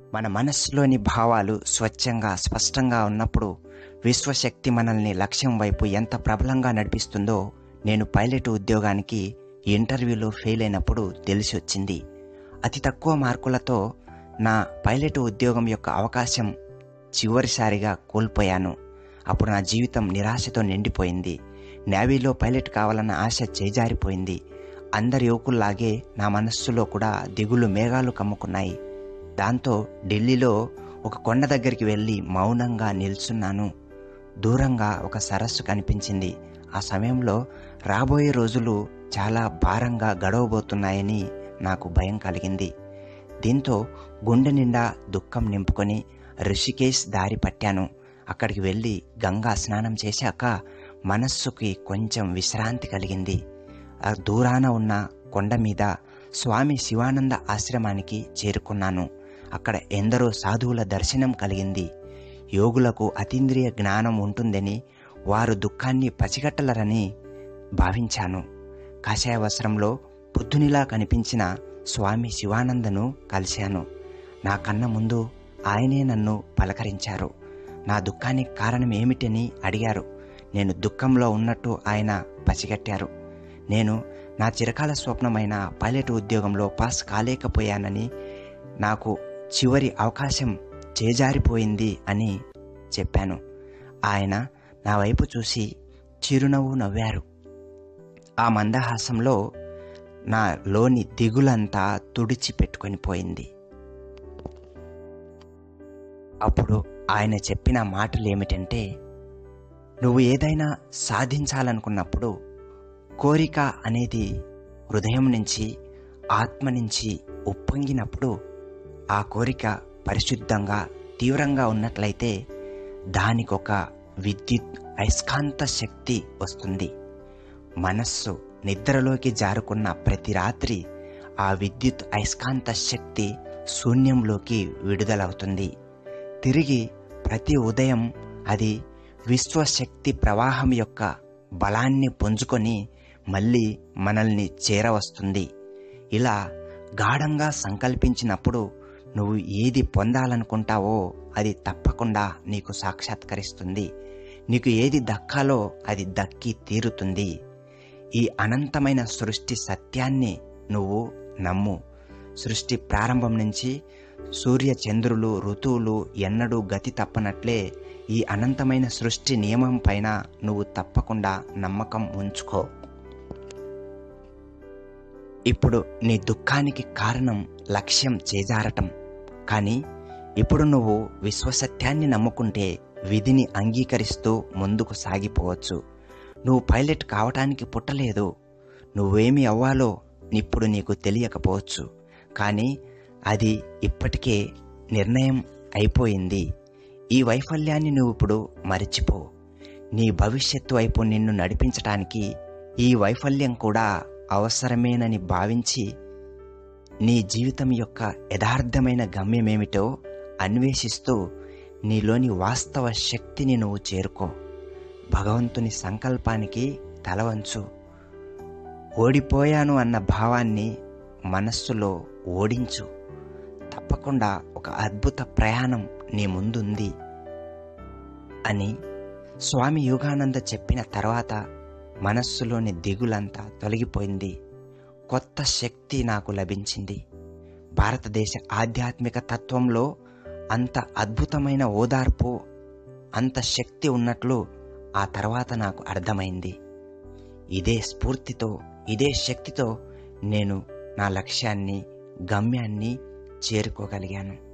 మన మనస్సులోని భావాలు స్వచ్ఛంగా స్పష్టంగా ఉన్నప్పుడు విశ్వశక్తి మనల్ని లక్ష్యం వైపు ఎంత ప్రబలంగా నడిపిస్తుందో నేను పైలట్ ఉద్యోగానికి ఇంటర్వ్యూలో ఫెయిల్ అయినప్పుడు తెలిసి వచ్చింది అతి తక్కువ మార్కులతో నా పైలట్ ఉద్యోగం యొక్క అవకాశం చివరిసారిగా కోల్పోయాను అప్పుడు నా జీవితం నిరాశతో నిండిపోయింది నేవీలో పైలట్ కావాలన్న ఆశ చేజారిపోయింది అందరి యువకుల్లాగే నా మనస్సులో కూడా దిగులు మేఘాలు కమ్ముకున్నాయి దాంతో ఢిల్లీలో ఒక కొండ దగ్గరికి వెళ్ళి మౌనంగా నిల్చున్నాను దూరంగా ఒక సరస్సు కనిపించింది ఆ సమయంలో రాబోయే రోజులు చాలా భారంగా గడవబోతున్నాయని నాకు భయం కలిగింది దీంతో గుండె నిండా దుఃఖం నింపుకొని ఋషికేశ్ దారి పట్టాను అక్కడికి వెళ్ళి గంగా స్నానం చేశాక మనస్సుకి కొంచెం విశ్రాంతి కలిగింది ఆ దూరాన ఉన్న కొండ మీద స్వామి శివానంద ఆశ్రమానికి చేరుకున్నాను అక్కడ ఎందరో సాధువుల దర్శనం కలిగింది యోగులకు అతీంద్రియ జ్ఞానం ఉంటుందని వారు దుఃఖాన్ని పసిగట్టలరని భావించాను కాషాయ వస్త్రంలో బుద్ధునిలా కనిపించిన స్వామి శివానందను కలిశాను నా కన్న ముందు ఆయనే నన్ను పలకరించారు నా దుఃఖానికి కారణం ఏమిటని అడిగారు నేను దుఃఖంలో ఉన్నట్టు ఆయన పసిగట్టారు నేను నా చిరకాల స్వప్నమైన పైలట్ ఉద్యోగంలో పాస్ కాలేకపోయానని నాకు చివరి అవకాశం చేజారిపోయింది అని చెప్పాను ఆయన నా వైపు చూసి చిరునవ్వు నవ్వారు ఆ మందహాసంలో నా లోని దిగులంతా తుడిచి పెట్టుకొని పోయింది అప్పుడు ఆయన చెప్పిన మాటలు ఏమిటంటే నువ్వు ఏదైనా సాధించాలనుకున్నప్పుడు కోరిక అనేది హృదయం నుంచి ఆత్మ నుంచి ఉప్పొంగినప్పుడు ఆ కోరిక పరిశుద్ధంగా తీవ్రంగా ఉన్నట్లయితే దానికొక విద్యుత్ అయస్కాంత శక్తి వస్తుంది మనస్సు నిద్రలోకి జారుకున్న ప్రతి రాత్రి ఆ విద్యుత్ అయస్కాంత శక్తి శూన్యంలోకి విడుదలవుతుంది తిరిగి ప్రతి ఉదయం అది విశ్వశక్తి ప్రవాహం యొక్క బలాన్ని పుంజుకొని మళ్ళీ మనల్ని చేరవస్తుంది ఇలా గాఢంగా సంకల్పించినప్పుడు నువ్వు ఏది పొందాలనుకుంటావో అది తప్పకుండా నీకు సాక్షాత్కరిస్తుంది నీకు ఏది దక్కాలో అది దక్కి తీరుతుంది ఈ అనంతమైన సృష్టి సత్యాన్ని నువ్వు నమ్ము సృష్టి ప్రారంభం నుంచి సూర్య చంద్రులు ఋతువులు ఎన్నడూ గతి తప్పనట్లే ఈ అనంతమైన సృష్టి నియమం పైన నువ్వు తప్పకుండా నమ్మకం ఉంచుకో ఇప్పుడు నీ దుఃఖానికి కారణం లక్ష్యం చేజారటం కానీ ఇప్పుడు నువ్వు విశ్వసత్యాన్ని నమ్ముకుంటే విధిని అంగీకరిస్తూ ముందుకు సాగిపోవచ్చు నువ్వు పైలట్ కావటానికి పుట్టలేదు నువ్వేమి అవ్వాలో ఇప్పుడు నీకు తెలియకపోవచ్చు కానీ అది ఇప్పటికే నిర్ణయం అయిపోయింది ఈ వైఫల్యాన్ని నువ్వు ఇప్పుడు మరిచిపో నీ భవిష్యత్తు వైపు నిన్ను నడిపించటానికి ఈ వైఫల్యం కూడా అవసరమేనని భావించి నీ జీవితం యొక్క యథార్థమైన గమ్యమేమిటో అన్వేషిస్తూ నీలోని వాస్తవ శక్తిని నువ్వు చేరుకో భగవంతుని సంకల్పానికి తలవంచు ఓడిపోయాను అన్న భావాన్ని మనస్సులో ఓడించు తప్పకుండా ఒక అద్భుత ప్రయాణం నీ ముందుంది అని స్వామి యోగానంద చెప్పిన తర్వాత మనస్సులోని దిగులంతా తొలగిపోయింది కొత్త శక్తి నాకు లభించింది భారతదేశ ఆధ్యాత్మిక తత్వంలో అంత అద్భుతమైన ఓదార్పు అంత శక్తి ఉన్నట్లు ఆ తర్వాత నాకు అర్థమైంది ఇదే స్ఫూర్తితో ఇదే శక్తితో నేను నా లక్ష్యాన్ని గమ్యాన్ని చేరుకోగలిగాను